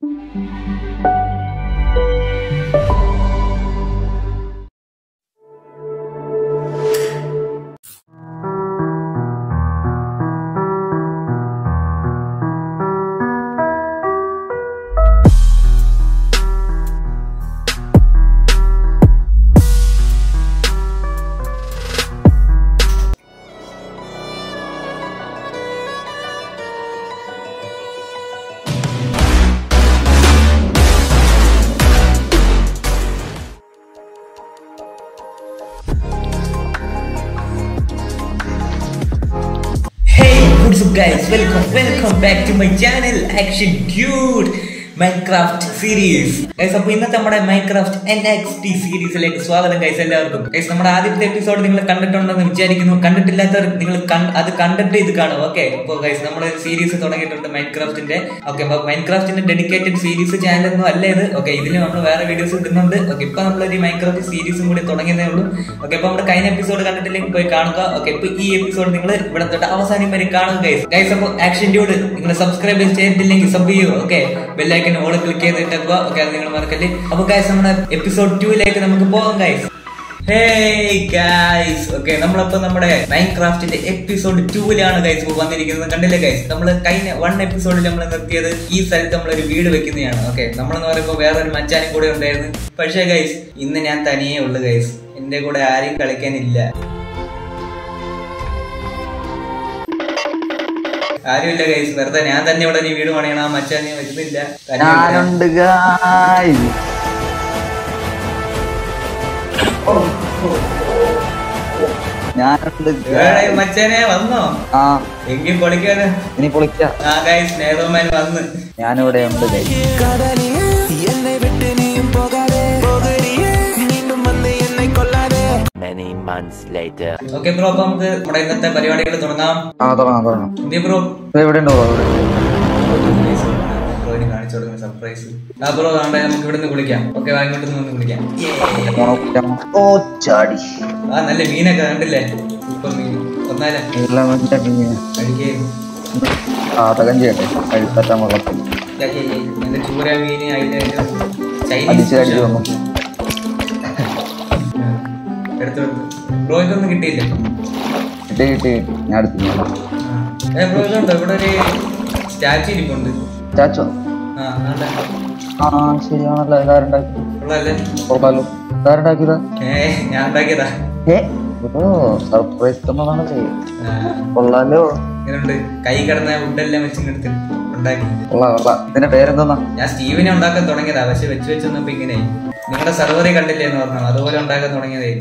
Hey, what's up guys? Welcome, welcome back to my channel Action Dude Minecraft series guys അപ്പൊ ഇന്നത്തെ നമ്മുടെ Minecraft N X T സീരീസിലേക്ക് സ്വാഗതം ഗൈസ് എല്ലാവർക്കും ഗൈസ് നമ്മുടെ ആദ്യത്തെ എപ്പിസോഡ് നിങ്ങൾ കണ്ടിട്ടുണ്ടെന്ന് വിചാരിക്കുന്നു കണ്ടിട്ടില്ലാത്തവർ നിങ്ങൾ കണ്ട്- അത് കണ്ടിട്ട് ഇത് കാണും ഓക്കെ അപ്പോൾ ഗൈസ് നമ്മൾ സീരീസ് തുടങ്ങിയിട്ടുണ്ട് മൈൻക്രാഫ്റ്റിന്റെ ഓക്കെ അപ്പൊ മൈൻക്രാഫ്റ്റിന്റെ ഡെഡിക്കേറ്റഡ് സീരീസ് ചാനലൊന്നും അല്ല ഇത് ഓക്കെ ഇതിൽ നമ്മൾ വേറെ വീഡിയോസ് ഇടുന്നുണ്ട് ഓക്കെ ഇപ്പൊ നമ്മൾ ഒരു മൈൻക്രാഫ്റ്റ് സീരീസും കൂടി തുടങ്ങിയതേ ഉള്ളൂ ഓക്കെ അപ്പൊ നമ്മുടെ കഴിഞ്ഞ എപ്പിസോഡ് കണ്ടിട്ടില്ലെങ്കിൽ പോയി കാണുക ഓക്കെ ഇപ്പൊ ഈ എപ്പിസോഡ് നിങ്ങൾ ഇവിടെ തൊട്ട് അവസാനം വരെ കാണുക ഗൈസ് ഗൈസ് അപ്പോൾ ആക്ഷൻ ഡ്യൂഡ് നിങ്ങൾ സബ്സ്ക്രൈബ് ചെയ്തിട്ടില്ലെങ്കിൽ സബ് ചെയ്യൂ ഓക്കെ ബെല്ലൈക്കൻ ഓൾ ക്ലിക്ക് ചെയ്തിട്ടേക്കുക ഓക്കെ അത് നിങ്ങൾ മറക്കല്ലേ അപ്പൊ ഗൈസ് നമ്മുടെ എപ്പിസോഡ് ടൂയിലേക്ക് നമുക്ക് പോകാം ഗൈസ് ഹേയ് ഗൈസ് ഓക്കെ നമ്മളപ്പോ നമ്മുടെ മൈൻക്രാഫ്റ്റിന്റെ എപ്പിസോഡ് ടൂവിലാണ് ഗൈസ് ഇപ്പോൾ വന്നിരിക്കുന്നത് കണ്ടില്ലേ ഗൈസ് നമ്മൾ കഴിഞ്ഞ വൺ എപ്പിസോഡിൽ നമ്മൾ നിർത്തിയത് ഈ സ്ഥലത്ത് നമ്മൾ ഒരു വീട് വെക്കുന്നതാണ് ഓക്കെ നമ്മളെന്ന് പറയുമ്പോൾ വേറൊരു മച്ചാനും കൂടെ ഉണ്ടായിരുന്നു പക്ഷേ ഗൈസ് ഇന്ന് ഞാൻ തനിയേ ഉള്ളു ഗൈസ് എന്റെ കൂടെ ആരും കളിക്കാനില്ല ആരുമില്ല ഗൈസ് വെറുതെ ഞാൻ തന്നെ ഇവിടെ നീ വീട് പണിയണം ആ മച്ചാൻ നീ വരുന്നില്ല തനിയെ ഇവിടെ. ഞാനുണ്ട് ഗായ്സ് ഞാനുണ്ട് എവിടെ guys. മച്ചാനെ വന്നോ ആ എങ്കിൽ പൊളിക്കാന് ഇനി പൊളിക്ക ആ ഗൈസ് നേതോമാൻ വന്ന് ഞാനിവിടെ ഉണ്ട് guys. காதலியே என்னை விட்டு நீயும் போகாதே போகறியே மீண்டும் வந்து என்னை கொல்லாதே Many months later. Okay bro അപ്പൊ നമുക്ക് നമ്മുടെ ഇന്നത്തെ പരിപാടികൾ തുടങ്ങാം ആ തുടങ്ങാം തുടങ്ങാം എന്തി ബ്രോ ഇത് എവിടെ ഉണ്ടോ ഇവിടെ ബ്രോയിന് കാണിച്ചു കൊടുക്കുന്ന സർപ്രൈസ് ആ ബ്രോ വേണ്ട നമുക്ക് ഇവിടുന്ന് കുളിക്കാം ഓക്കെ വാങ്ങിക്കൊണ്ട് നിന്ന് കുളിക്കാം പോണോ, കുടിക്കാമോ? ഓ ചാടി ആ നല്ല മീനൊക്കെ കണ്ടില്ലേ സൂപ്പർ മീൻ ഒന്നാല എല്ലാം മറ്റേ മീന്. കഴിക്കുകയും ആ തകം ചെയ്യട്ടെ കഴിപ്പറ്റാൻ വെള്ളത്തിൽ നല്ല ചൂര മീന് അതിന്റെ അടിച്ച് അടിച്ച് ചൈനീസ് വന്നു എടുത്തു ബ്രോയ്ക്കൊന്നും കിട്ടിയില്ലേ കിട്ടി കിട്ടി കിട്ടി. ഞാൻ എടുത്തു ഞാൻ എടുത്തു. ഏ ബ്രോ ഇതുണ്ടോ ഇവിടെ ഒരു സ്റ്റാച്ചു ഇരിപ്പുണ്ട് ചാച്ചോ ആ ആണ്ടെ. ആ ശരിയാണല്ലോ ഇതാരുണ്ടാക്കി കൊള്ളാല്ലേ കൊള്ളാലോ ഇതാരുണ്ടാക്കിയതാ ഏ ഞാൻ ഉണ്ടാക്കിയതാ ഏ ഓ സർപ്രൈസ് തന്നതാണല്ലേ ആ, കൊള്ളാലോ ഇങ്ങനുണ്ട് കൈ കിടന്ന ഫുഡെല്ലാം വെച്ച് എടുത്ത് ഉണ്ടാക്കി കൊള്ളാം കൊള്ളാം ഇതിന്റെ പേരെന്തെന്നാ ഞാൻ സ്റ്റീവിനെ ഉണ്ടാക്കാൻ തുടങ്ങിയതാ പക്ഷെ വെച്ച് വെച്ച് വന്നപ്പോ ഇങ്ങനെ നിങ്ങളുടെ സെർവറിൽ കണ്ടില്ലേ എന്ന് പറഞ്ഞു അതുപോലെ ഉണ്ടാക്കാൻ തുടങ്ങിയതേ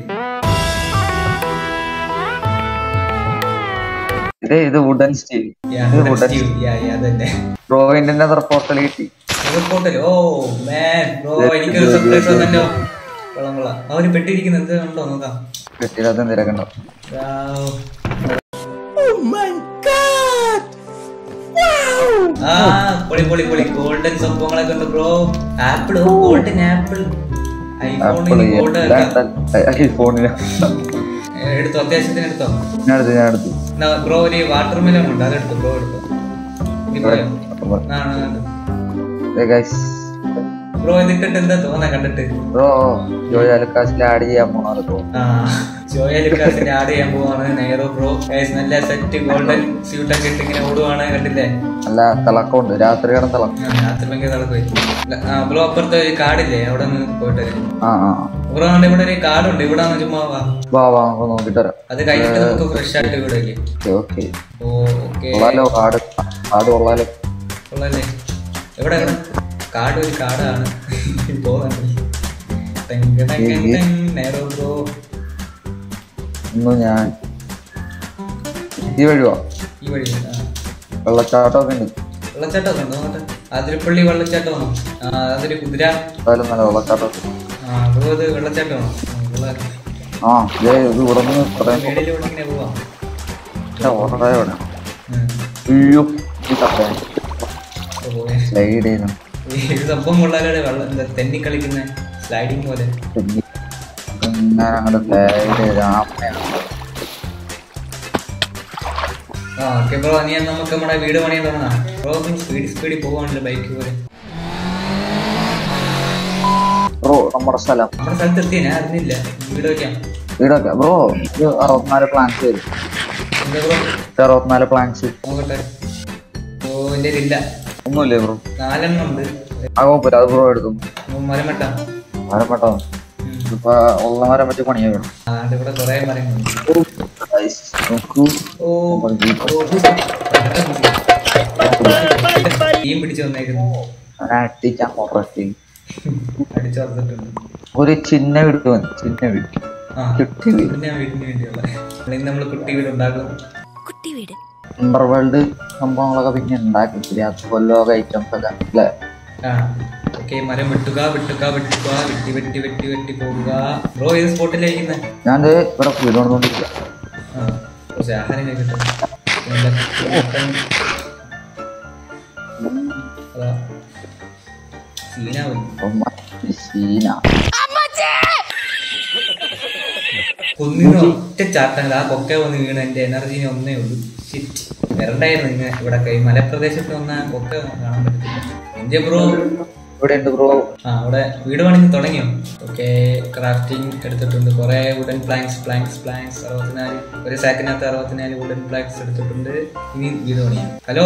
ഇത് ഇത് വുഡൻ സ്റ്റീൽ Yeah, ഇത് that's wooden Steve. Yeah, yeah, അതന്നെ ഡ്രോയിന്റെ പോർട്ടൽ കിട്ടി എയർപോർട്ടിൽ ഓ മാൻ ബ്രോ എനിക്കൊരു സർപ്രൈസ് വന്നല്ലോ കൊള്ളാം കൊള്ളാം ആ ഒരു പെട്ടിരിക്കുന്നത് എന്ത് ഉണ്ടോ നോക്കാം കിട്ടിയില്ലാത്ത തിരക്കണ്ടോ Wow. ആ പൊളി പൊളി പൊളി ഗോൾഡൻ സംഭവങ്ങളൊക്കെ ഉണ്ട് ബ്രോ ആപ്പിൾ ഗോൾഡൻ ആപ്പിൾ ഐഫോണിൽ ഗോൾഡ് ഫോണിന് എടുത്തോ അത്യാവശ്യത്തിന് എടുത്തോ ഞാൻ എടുത്തു ഞാൻ എടുത്തു ബ്രോ ഒരു വാട്ടർ മെലൺ ഉണ്ട് അതെടുത്തു ബ്രോ എടുത്തോ ഇനി പോയോ ബ്രോ ഇതിട്ടിട്ട് എന്താ തോന്നാ കണ്ടിട്ട് ബ്രോ ജോലി അലക്കാശിൽ ആഡ് ചെയ്യാൻ പോണത് ബ്രോ ആ ജോയ ലുക്കാസിന്റെ ആഡ് ചെയ്യാൻ പോവാണ് നെയ്റോ ബ്രോ ഗൈസ് നല്ല സെറ്റ് ഗോൾഡൻ സ്യൂട്ട് ഒക്കെ ഇട്ട് ഇങ്ങനെ ഓടുവാണ് കണ്ടില്ലേ നല്ല തിളക്കമുണ്ട് രാത്രി കിടന്ന് തിളക്കം ആ, രാത്രി ഭയങ്കര തളക്കുപോയി ആ ബ്രോ അപ്പുറത്തെ ഒരു കാടില്ലേ അവിടെ നിന്ന് പോയിട്ട് വരാം. ആ ആ ബ്രോ കണ്ട് ഇവിടെ ഒരു കാടുണ്ട് ഇവിടെ വന്ന് ചുമ്മാ വാ വാ വാ നമുക്ക് നോക്കിട്ട് വരാം അത് കഴിഞ്ഞിട്ട് നമുക്ക് ഫ്രഷ് ആയിട്ട് ഇവിടെ വയ്ക്കാം ഓക്കെ ഓ ഓക്കെ കൊള്ളാലോ കാട് കാട് കൊള്ളാലോ കൊള്ളാല്ലേ എവിടെ എവിടെ കാട് ഒരു കാടാണ് പോകുന്നുണ്ട് ടെങ് ടെങ് ടെങ് നെയ്റോ ബ്രോ ഇന്ന് ഞാൻ ഈ വഴി വാ ഈ വഴി ആ വെള്ളച്ചാട്ടമൊക്കെ ഉണ്ട് വെള്ളച്ചാട്ടമൊക്കെ ഉണ്ടോ നോക്കട്ടെ അതിരപ്പള്ളി വെള്ളച്ചാട്ടമാണോ ആ അതൊരു കുതിര എന്തായാലും നല്ല വെള്ളച്ചാട്ടമൊക്കെ ആ ബ്രോ അത് വെള്ളച്ചാട്ടമാണോ ആ, കൊള്ളാം. ആ ഇതേ ഇത് ഇവിടെ നിന്ന് പറയാൻ മേളിലൂടെ ഇങ്ങനെ പോവാം ഓർഡർ ഇവിടെ ഉം. അയ്യോ ഈ തപ്പേ ഓ, സ്ലൈഡ് ചെയ്യുന്നു ഇത് സംഭവം കൊള്ളാലേ വെള്ളം എന്താ തെന്നി കളിക്കുന്ന സ്ലൈഡിങ് പോലെ ഞാൻ അങ്ങോട്ട് സ്ലൈഡ് ചെയ്ത് ആമയാണ് ആ ഓക്കെ ബ്രോ നീ എന്നാ നമുക്ക് നമ്മുടെ വീട് പണിയാൻ തുടങ്ങാം ബ്രോ സ്പീഡ് സ്പീഡിൽ പോവാണല്ലോ ബൈക്ക് പോലെ നമ്മുടെ സ്ഥലം നമ്മുടെ സ്ഥലത്ത് എത്തിയ ഞാൻ അറിഞ്ഞില്ല വീട് വെക്കാം വീടൊക്കെ ബ്രോ ഇത് അറുപത്തിനാല് പ്ലാൻസ് വരും എന്താ ബ്രോ ഇത് അറുപത്തിനാല് പ്ലാൻസ് നോക്കട്ടെ ഓ എൻ്റെ ഇല്ല ഒന്നുമില്ലേ ബ്രോ നാലെണ്ണം ഉണ്ട് ആ കുഴപ്പമില്ല അത് ബ്രോ എടുക്കും മരമട്ട മരം പെട്ടോ ഇപ്പൊ ഉള്ള മരം പറ്റി പണിയാ വേണം ആണ്ട് ഇവിടെ കുറെ മരങ്ങളുണ്ട് നോക്കൂ ഓ ടീം പിടിച്ചു വന്നേക്കുന്നു അടിക്കാൻ പോട്ടെ അടിച്ചോർത്തിട്ടുണ്ട് ഒരു ചിന്ന വീട് മതി ചിന്ന വീട് ആ കുട്ടി വീട് പിന്നെ വീടിന് വേണ്ടിയുള്ള ഇന്ന് നമ്മൾ കുട്ടി വീട് ഉണ്ടാക്കും അണ്ടർ വേൾഡ് സംഭവങ്ങളൊക്കെ പിന്നെ ഉണ്ടാക്കി കൊല്ലോക ഐറ്റംസ് ഒക്കെ അല്ലേ ആ ഓക്കെ മരം വെട്ടുക വെട്ടുക വെട്ടുക വെട്ടി വെട്ടി വെട്ടി വെട്ടി പോകുക ബ്രോ ഏത് സ്പോട്ടിലായിരിക്കുന്നത് ഞാൻ ദേ ഇവിടെ വീട് കൊണ്ടുകൊണ്ടിരിക്കുക ആ കുറച്ച് ആഹാരം കഴിക്കട്ടെ നല്ല കൂട്ടൻ. അതാ സീനാവും സീന കുന്നിന്ന് ഒറ്റ ചാട്ടങ്ങൾ ആ കൊക്ക വന്ന് വീണ് എന്റെ എനർജിന് ഒന്നേ ഉള്ളൂ ഷിറ്റ് വരണ്ടായിരുന്നു ഇങ്ങനെ ഇവിടെ കൈ മലപ്രദേശത്ത് വന്ന ആ കൊക്ക കാണാൻ പറ്റത്തില്ല എന്റെ ബ്രോ ഇവിടെ ഉണ്ട് ബ്രോ ആ അവിടെ വീട് പണിഞ്ഞ് തുടങ്ങിയോ ഓക്കെ ക്രാഫ്റ്റിംഗ് എടുത്തിട്ടുണ്ട് കുറെ വുഡൻ പ്ലാങ്ക്സ് പ്ലാങ്ക്സ് പ്ലാങ്ക്സ് അറുപത്തിനാല് ഒരു സാക്കിനകത്ത് അറുപത്തിനാല് വുഡൻ പ്ലാങ്ക്സ് എടുത്തിട്ടുണ്ട് ഇനി വീട് പണിയാം ഹലോ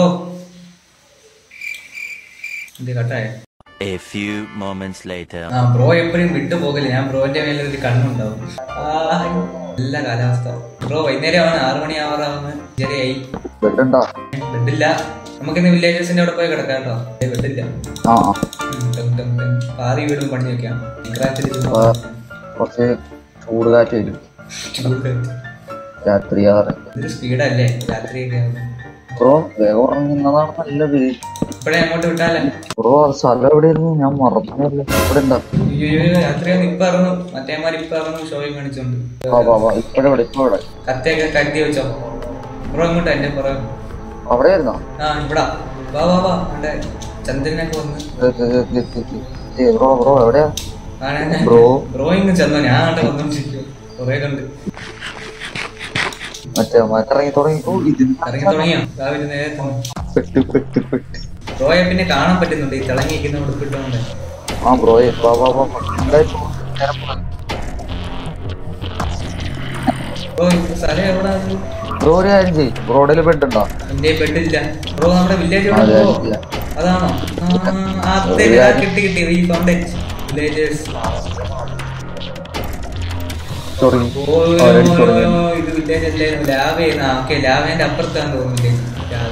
ഇത് കട്ടായ A few moments later. ആ ബ്രോ എപ്പോഴും വിട്ടു പോകില്ല ഞാൻ ബ്രോന്റെ മേലെ ഒരു കണ്ണുണ്ടാവും ആ, നല്ല കാലാവസ്ഥ ബ്രോ വൈകുന്നേരം ആണ് ആറു മണി ആവാറാവുന്ന ശരിയായി ബെഡ് ഉണ്ടോ ബെഡില്ല നമുക്കിന്ന് വില്ലേജസിന്റെ അവിടെ പോയി കിടക്കാം കേട്ടോ ഏ, ബെഡില്ല ആ ആ. ഉം, ടെം, ടെം, ടെം. പാതി വീടും പണി വെക്കാം ക്രാഫ്റ്റിൽ അപ്പൊ കുറച്ച് ചൂട് കാറ്റ് വരും രാത്രി ആറ് ഇതൊരു സ്പീഡല്ലേ രാത്രിയൊക്കെ ബ്രോ വേഗം ഉറങ്ങുന്നതാണ് നല്ലത് ഇപ്പഴേ അങ്ങോട്ട് വിട്ടാലേ ബ്രോ അത് സ്ഥലം എവിടെയായിരുന്നു ഞാൻ മറന്നല്ലേ ഇവിടെ ഉണ്ടാ അയ്യോ രാത്രിയൊന്നും ഇപ്പൊ ഇറങ്ങും മറ്റേമാർ ഇപ്പൊ ഇറങ്ങും ഷോയും കാണിച്ചോണ്ട് വാ വാ വാ ഇപ്പഴെവിടെ ഇപ്പൊ ഇവിടെ കത്തിയൊക്കെ കരുതി വെച്ചോ ബ്രോ ഇങ്ങോട്ട് എന്റെ പുറം അവിടെ ആയിരുന്നോ ആ ഇവിടാ വാ വാ വാ എന്റെ ചന്ദ്രനൊക്കെ വന്ന് ബ്രോ ബ്രോ എവിടെയാ കാണാൻ ബ്രോ ബ്രോ ഇങ്ങ് ചെന്നോ ഞാൻ കണ്ട് വന്നോണ്ടിരിക്കും കൊറേ കണ്ട് മറ്റേ മറ്റിറങ്ങി തുടങ്ങി ഓ ഇതിന് ഇറങ്ങി തുടങ്ങിയോ രാവിലെ നേരത്തെ പെട്ട് പെട്ട് പെട്ട് ബ്രോയെ പിന്നെ കാണാൻ പറ്റുന്നുണ്ട് ഈ തിളങ്ങിയിരിക്കുന്ന ഉടുപ്പിട്ടുകൊണ്ട് ആ ബ്രോയെ വാ വാ വാ വാ. എന്തായി ബ്രോ? നേരം പോയി. ബ്രോ ഇപ്പൊ സ്ഥലം എവിടാ ബ്രോ ഒരു കാര്യം ചെയ്യ് ബ്രോഡിൽ ബെഡ് ഉണ്ടോ എന്റെ ബെഡില്ല ബ്രോ നമ്മുടെ വില്ലേജ് അതെ, ബ്രോ ഇല്ല. അതാണോ ആ, ആ, അതെ, ആ, കിട്ടി കിട്ടി ഈ ഫൗണ്ട് വില്ലേജേഴ്സ് തുടങ്ങി ഓ Already തുടങ്ങി ഇത് വില്ലേജ് അല്ലായിരുന്നു ലാവ ഓക്കെ ലാവേന്റെ അപ്പുറത്താണ് തോന്നുന്നില്ലേ ലാവ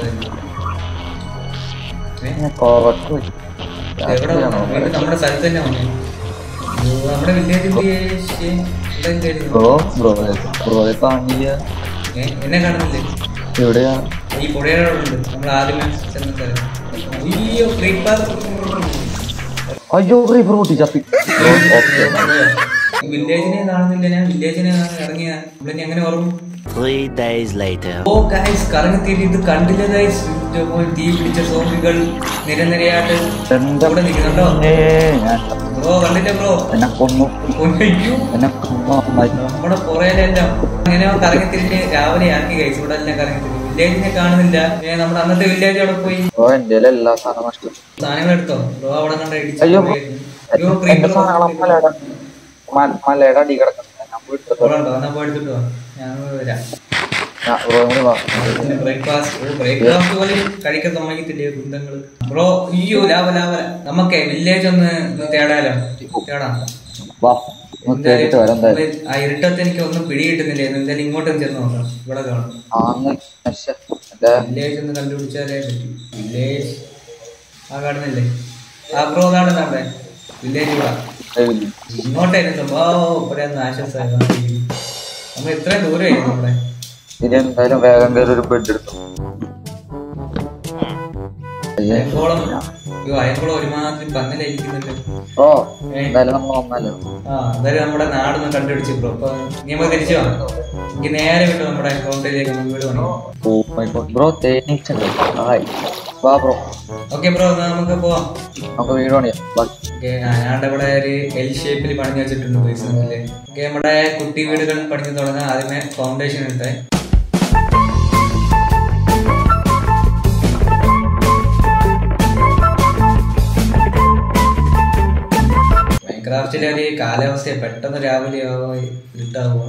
ഏ? കോവക്ക് പോയി. എവിടെ വന്നു? വീണ്ടും നമ്മുടെ സ്ഥലത്ത് തന്നെ വന്നു അയ്യോ, നമ്മുടെ വില്ലേജിന്റെ ബ്രോ ബ്രോ ബ്രോയെ കാണില്ല എന്നെ കാണുന്നില്ലേ എവിടെയാ ഈ പുഴയുടെ അവിടെ ഉണ്ട് നമ്മൾ ആദ്യമേ ചെന്ന സ്ഥലം അയ്യോ creeper. അയ്യോ ബ്രോ പൊട്ടി ചപ്പി ബ്രോ ഓക്കെ ഈ വില്ലേജിനെ കാണുന്നില്ല ഞാൻ വില്ലേജിനെ കാണാൻ ഇറങ്ങിയ നമ്മളിനി എങ്ങനെ ഓർമ്മ Three days later. Oh guys കറങ്ങിത്തിരി ഇത് കണ്ടില്ല ഗൈസ് തീ പിടിച്ച സോംബികൾ നിരനിരയായിട്ട് എന്താ ഇവിടെ നിൽക്കുന്നുണ്ടോ ഞാൻ ബ്രോ കണ്ടില്ല ബ്രോ എന്നെ കൊന്നു അയ്യോ എന്നെ കൊന്നു നന്നായി. നമ്മുടെ പുറയിലെല്ലാം എങ്ങനെയോ കറങ്ങിത്തിരിച്ച് രാവിലെ ആക്കി കഴിച്ചു ഇവിടെ എല്ലാം കറങ്ങിത്തിരി വില്ലേജിനെ കാണുന്നില്ല ഏ, നമ്മുടെ അന്നത്തെ വില്ലേജ് അവിടെ പോയി ബ്രോ എന്റെ എല്ലാ സാധനം നഷ്ടം സാധനങ്ങൾ എടുത്തോ ബ്രോ അവിടെ കണ്ട അയ്യോ അയ്യോ എന്റെ സാധനങ്ങളെ മലയുടെ മ- മലയുടെ അടി കിടക്കുന്നു ഞാൻ വീട്ടിൽ ഉണ്ടോ എന്നാ പോയി എടുത്തിട്ട് വാ ഞാൻ വരാം ബ്രോ കൂടി വാ ബ്രേക്ക്ഫാസ്റ്റ് ഓ ബ്രേക്ക്ഫാസ്റ്റ് പോലും കഴിക്കാൻ സമ്മതിക്കത്തില്ലേ കുന്തങ്ങള് ബ്രോ അയ്യോ ലാഭ ലാഭ നമുക്ക് വില്ലേജ് ഒന്ന് ഒന്ന് തേടാലോ തേടാം വാ ഒന്ന് കേട്ടിട്ട് വരാം എന്തായാലും എന്തായാലും ആ ഇരുട്ടത്ത് എനിക്ക് ഒന്നും പിടി കിട്ടുന്നില്ല എന്തായാലും ഇങ്ങോട്ടും ചെന്ന് നോക്കാം ഇവിടെ കാണും ആന്ന് ശ്ശെ, എന്റെ വില്ലേജ് ഒന്ന് കണ്ടുപിടിച്ചാലേ പറ്റൂ വില്ലേജ് ആ കാണുന്നില്ലേ ആ ബ്രോ കാണുന്ന അവിടെ വില്ലേജ് ഇവിടെ കയ്യില്. ഇങ്ങോട്ടായിരുന്നു സംഭവം ഇവിടെ ഒന്ന് ആശ്വാസമായി നമ്മൾ ഇത്രയും ദൂരമായിരുന്നു നമ്മുടെ ഇനി എന്തായാലും വേഗം കയറി ഒരു ബെഡ് എടുത്തു അയ്യേ. അയങ്കോളം അയ്യോ അയങ്കോളം ഒരുമാതിരി പന്നലായിരിക്കുന്നുണ്ട് ഓ എന്തായാലും നമ്മൾ വന്നല്ലോ ആ എന്തായാലും നമ്മുടെ നാടൊന്ന് കണ്ടുപിടിച്ചു ബ്രോ അപ്പൊ നീ നമ്മൾ തിരിച്ചു വാ എനിക്ക് നേരെ വിട്ടു നമ്മുടെ അക്കൗണ്ടിലേക്ക് നമ്മൾ വീട് പണി ഓ മൈ ഗോഡ് ബ്രോ തേനീച്ചുണ്ട് ഹായ് വാ ബ്രോ ഓക്കെ ബ്രോ എന്നാ നമുക്ക് പോവാം നമുക്ക് വീട് പണിയാം വാ. ഓക്കെ ഞാനിവിടെ ഇവിടെ ഒരു എൽ ഷേപ്പിൽ പണിഞ്ഞു വെച്ചിട്ടുണ്ട് ബേസ്മെന്റില് ഓക്കെ നമ്മുടെ കുട്ടി വീടുകൾ പണിഞ്ഞു തുടങ്ങാൻ ആദ്യമേ ഫൗണ്ടേഷൻ ഇട്ടേ മൈൻക്രാഫ്റ്റിലെ ഒരു കാലാവസ്ഥ പെട്ടെന്ന് രാവിലെ ആവോ ഇരുട്ടാവോ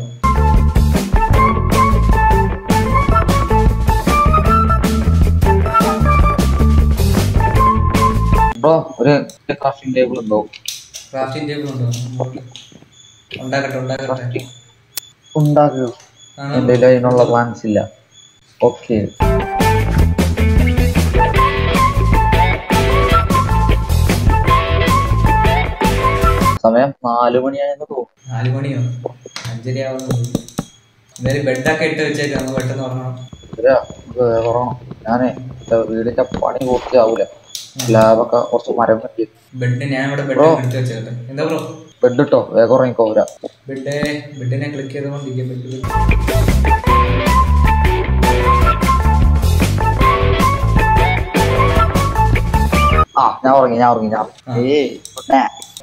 ബ്രോ ഒരു ക്രാഫ്റ്റിംഗ് ടേബിൾ ഉണ്ടോ ക്രാഫ്റ്റിംഗ് ടേബിൾ ഉണ്ടോ മുകളില്? ഉണ്ടാക്കട്ടെ ഉണ്ടാക്കട്ടെ ഉണ്ടാക്കുക ആണോ? എന്റെ കയ്യിൽ അതിനുള്ള പ്ലാൻസ് ഇല്ല ഓക്കെ സമയം നാലു മണിയായെന്ന് തോന്നുന്നു നാല് മണിയോ അഞ്ചര ആവുന്നു എന്തായാലും ബെഡൊക്കെ ഇട്ട് വെച്ചേക്കാം നമുക്ക് പെട്ടെന്ന് ഉറങ്ങണം ഇല്ല, നമുക്ക് വേഗം ഉറങ്ങണം. ഞാനേ എന്റെ വീടിന്റെ പണി പൂർത്തിയാവൂല ലാബൊക്കെ കുറച്ച് മരം പറ്റി ബെഡ് ഞാൻ ഇവിടെ ബെഡ് Bro. എടുത്ത് വെച്ചേക്കട്ടെ എന്താ ബ്രോ ബെഡ് ഇട്ടോ വേഗം ഉറങ്ങിക്കോരാ ബെഡ് ബെഡിനെ ക്ലിക്ക് ചെയ്തുകൊണ്ടിരിക്കാൻ പറ്റും ആ ഞാൻ ഉറങ്ങി ഞാൻ ഉറങ്ങി ഞാൻ ആ. ഏയ് കുട്ടാ.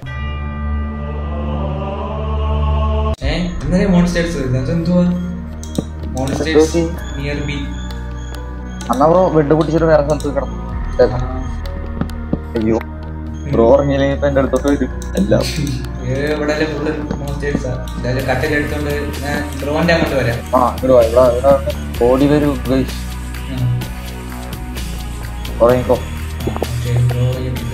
ഏ ഇന്നലെ മോൺസ്റ്റേഴ്സ് അതെന്തുവാ മോൺസ്റ്റേഴ്സ് എന്തുപറ്റി? നിയർ ബി എന്നാ ബ്രോ ബെഡ് പൊട്ടിച്ചിട്ട് വേറെ സ്ഥലത്ത് കിടന്നു അയ്യോ ബ്രോ ഉറങ്ങിയില്ലെങ്കിൽ ഇപ്പൊ എന്റെ അടുത്തോട്ട് വരും എല്ലാം ഇവിടെ ഫുള്ള് മോൺസ്റ്റേഴ്സാ എന്തായാലും കട്ടിൽ എടുത്തോണ്ട് ഞാൻ ഡ്രോന്റെ അങ്ങോട്ട് വരാം ആ ഇവിടെ വാ, ഇവിടെ ഇവിടെ ഓടി വരൂ ഗൈസ് ഉം. ഉറങ്ങിക്കോ ഓക്കേ, draw ചെയ്തിട്ട്.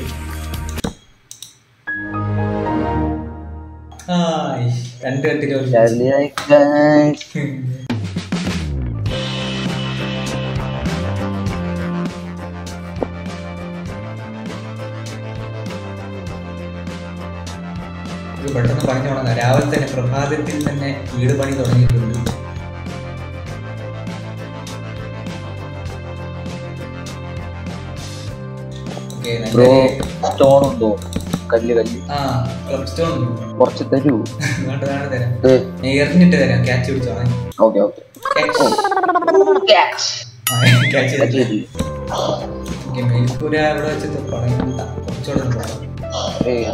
ഹായ്, രണ്ട് കട്ടില് ഒരു ശരിയായി guys. ഇത് പെട്ടെന്ന് പണി തുടങ്ങാം രാവിലെ തന്നെ പ്രഭാതത്തിൽ തന്നെ വീട് പണി തുടങ്ങിയിട്ടുണ്ട് ഓക്കേ, നല്ല- ബ്രോ സ്റ്റോൺ ഉണ്ടോ കല്ല് കല്ല് ആ ക്ലബ് സ്റ്റോൺ ഉണ്ട്. കുറച്ച് തരൂ ഇങ്ങോട്ട് വേണം തരാം ഏ ഞാൻ എറിഞ്ഞിട്ട് തരാം ക്യാച്ച് പിടിച്ചോളാം ഓക്കെ ഓക്കെ ക്യാച്ച് ചെയ്തിട്ട് ഓക്കേ, മേൽക്കൂര അവിടെ വെച്ചിട്ട് തുടങ്ങണ്ട കുറച്ചുകൂടെ ഒന്ന് പോകാം ഏയ്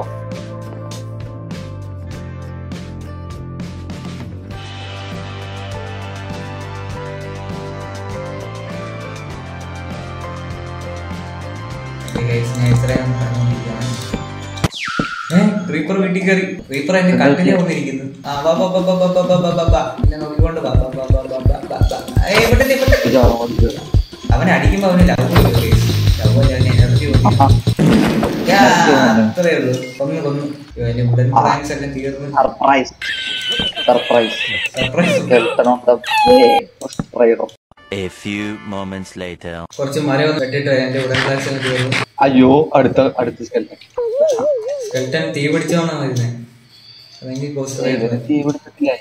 ക്രീപ്പർ വീട്ടിൽ കയറി ക്രീപ്പർ എന്റെ കട്ടിലെ വന്നിരിക്കുന്നു ആ വാ വാ വാ വാ വാ വാ വാ വാ വാ വാ എന്നെ നോക്കിക്കൊണ്ട് വാ വാ വാ വാ വാ വാ വാ വാ ഏയ് ഇവിടല്ലേ ഇവിടല്ലേ ഇതാണ് കൊണ്ട് അവനെ അടിക്കുമ്പോ അവന് ലവ് ലവ് ഞാൻ എനർജി അത്രേ ഉള്ളൂ കൊന്നു കൊന്നു അയ്യോ, എന്റെ ഉടൻ പ്ലാൻസ് ഒക്കെ തീർന്നു സർപ്രൈസ് സർപ്രൈസ് സർപ്രൈസ് സ്പ്രൈഡോ A few moments later. കുറച്ച് മരം ഒന്ന് വെട്ടിട്ട് വരാം. എന്റെ ഉടൻ പ്ലാൻസ് ഒക്കെ തീർന്നു അയ്യോ അടുത്ത അടുത്ത സ്കെൽറ്റൻ സ്കെൽട്ടൻ തീ പിടിച്ചോണോ വരുന്നേ അതെങ്കിൽ കോസ്റ്റ് തീ പിടിച്ചിട്ടില്ല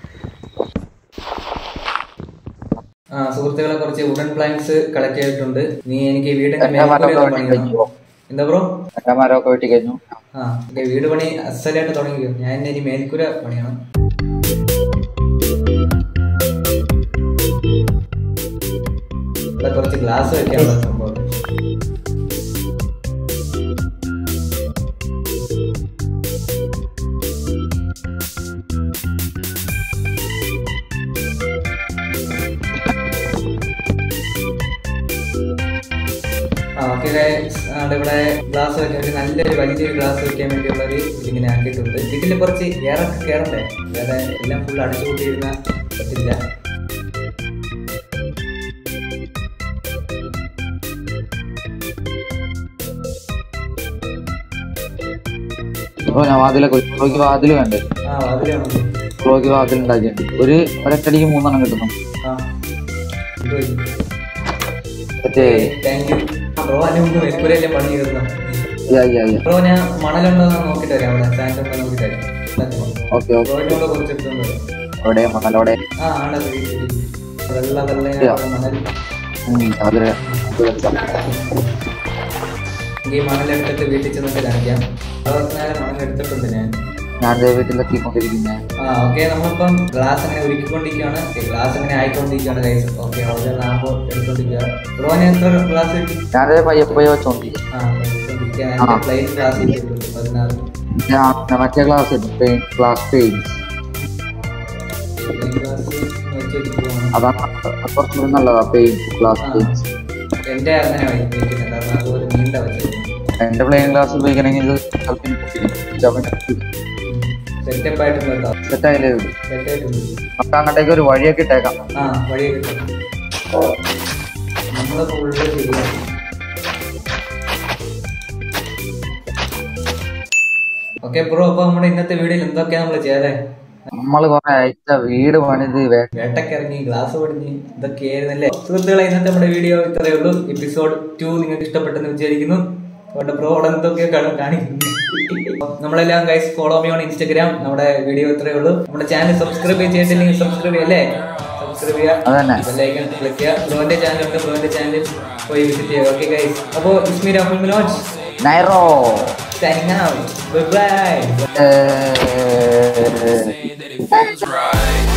ആ സുഹൃത്തുക്കളെ കുറച്ച് വുഡൻ പ്ലാങ്ക്സ് കളക്ട് ചെയ്തിട്ടുണ്ട് നീ എനിക്ക് വീടിന്റെ എന്റെ മരമൊക്കെ മേൽക്കൂര വെട്ടി പണിയണം കഴിഞ്ഞു എന്താ ബ്രോ എന്റെ മരമൊക്കെ വെട്ടി കഴിഞ്ഞു ആ ഓക്കെ വീട് പണി അസലായിട്ട് തുടങ്ങി ഞാൻ ഇനി മേൽക്കൂര പണിയണം ഇവിടെ കുറച്ച് ഗ്ലാസ് വെക്കാനുള്ള സംഭവം ആ ഓക്കെ അവിടെ ഇവിടെ ഗ്ലാസ് വെക്കാൻ ഒരു നല്ലൊരു വലിയൊരു ഗ്ലാസ് വെക്കാൻ വേണ്ടിയുള്ള ഒരു ഇതിങ്ങനെ ആക്കിയിട്ടുണ്ട് ഇതിൽ കുറച്ച് എയറൊക്കെ കയറണ്ടേ വേറെ എല്ലാം ഫുൾ അടച്ചു കൂട്ടിയിരുന്ന പറ്റില്ല അപ്പൊ ഞാൻ വാതിലൊക്കെ ക്ലോക്ക് വാതിൽ വേണ്ടേ ആ അതിലാണ് ക്ലോക്ക് വാതിൽ ഉണ്ടാക്കിയിട്ടുണ്ട് ഒരു ഒരൊറ്റടിക്ക് മൂന്നെണ്ണം കിട്ടുന്നു ആ ഇത് പോയി. മറ്റേ താങ്ക് യു ബ്രോ അതിന് മുമ്പ് മെൽപ്പുരയിലെ പണി തീർന്നു യാ, യാ, യാ. ബ്രോ ഞാൻ മണലുണ്ടോ എന്ന് നോക്കിട്ട് വരാം അവിടെ സാൻഡ് ഉണ്ടോ എന്ന് നോക്കിട്ട് വരാം ഓക്കെ ഓക്കെ ബ്രോയിന്റെ കൂടെ കുറച്ച് എടുത്തോണ്ട് വരാം. അവിടെ മണലോടെ ആ ആണ് അത് വെള്ള വെള്ള Yeah. മണൽ ഉം, അതില് ഈ മണലെടുത്തിട്ട് വീട്ടിൽ ചെന്നിട്ട് കാണിക്കാം അതൊക്കെ നേരം മണലെടുത്തിട്ടുണ്ട് ഞാൻ ഞാൻ ദേ വീട്ടിലെത്തിക്കൊണ്ടിരിക്കുന്ന ആ ഓക്കെ നമ്മളിപ്പം ഗ്ലാസ് അങ്ങനെ ഒരുക്കിക്കൊണ്ടിരിക്കുകയാണ് ഗ്ലാസ് അങ്ങനെ ആയിക്കൊണ്ടിരിക്കുകയാണ് കൈസ് ഓക്കെ വളരെ നാമ്പോ എടുത്തോണ്ടിരിക്കുക ബ്രോന് എത്ര ഗ്ലാസ് കിട്ടി ഞാൻ ദേ പയ്യെ പയ്യെ വെച്ചോണ്ടിരിക്കും ആ എടുത്തോണ്ടിരിക്കുക എൻ്റെ പ്ലെയിൻ ഗ്ലാസ് കിട്ടിയിട്ടുണ്ട് പതിനാറ് ഞാൻ മറ്റേ class class page plain glass വെച്ചിരിക്കുകയാണ് അതാണ് അത് കുറച്ചുകൂടി നല്ലതാ പെയിന്റ് ക്ലാസ് ആ. പേജ് എൻ്റെ അങ്ങനെ വയ്ക്കുന്നത് കാരണം അതുപോലെ നീണ്ട വെച്ചിരുന്നു എന്റെ പ്ലെയിൻ ക്ലാസ് ഉപയോഗിക്കണമെങ്കിൽ ഇത് സെറ്റപ്പ് ആയിട്ടുണ്ട് സെറ്റ് ആയില്ലേ ഇത് സെറ്റ് ആയിട്ടുണ്ട് നമുക്ക് അങ്ങോട്ടേക്ക് ഒരു വഴിയൊക്കെ ഇട്ടേക്കാം ആ വഴി കിട്ടും നമ്മള് ഫുള്ള് ശരിയാണ് ഓക്കെ ബ്രോ അപ്പൊ നമ്മുടെ ഇന്നത്തെ വീഡിയോയിൽ എന്തൊക്കെയാ നമ്മൾ ചെയ്തേ നമ്മൾ കുറെ അയച്ച വീട് പണിത് വേ- വേട്ടക്കിറങ്ങി ഗ്ലാസ് പൊടിഞ്ഞ് ഇതൊക്കെയായിരുന്നല്ലേ സുഹൃത്തുക്കളെ ഇന്നത്തെ നമ്മുടെ വീഡിയോ ഇത്രയേ ഉള്ളൂ എപ്പിസോഡ് ടു നിങ്ങൾക്ക് ഇഷ്ടപ്പെട്ടെന്ന് വിചാരിക്കുന്നു അതുകൊണ്ട് ബ്രോ അവിടെ എന്തൊക്കെയോ കാണാൻ കാണിക്കുന്നു നമ്മളെല്ലാം guys follow me on Instagram നമ്മുടെ വീഡിയോ ഇത്രയേ ഉള്ളൂ നമ്മുടെ ചാനൽ സബ്സ്ക്രൈബ് ചെയ്തിട്ടില്ലെങ്കിൽ സബ്സ്ക്രൈബ് ചെയ്യല്ലേ സബ്സ്ക്രൈബ് അതന്നെ. ചെയ്യുക ബെല്ലൈക്കൺ ക്ലിക്ക് ചെയ്യുക ബ്രോന്റെ ചാനൽ ഉണ്ട് ബ്രോന്റെ ചാനൽ പോയി വിസിറ്റ് ചെയ്യുക ഓക്കെ ഗൈസ് അപ്പോൾ it's me Rahul Manoj Nairo signing out bye bye ഏ- feels right.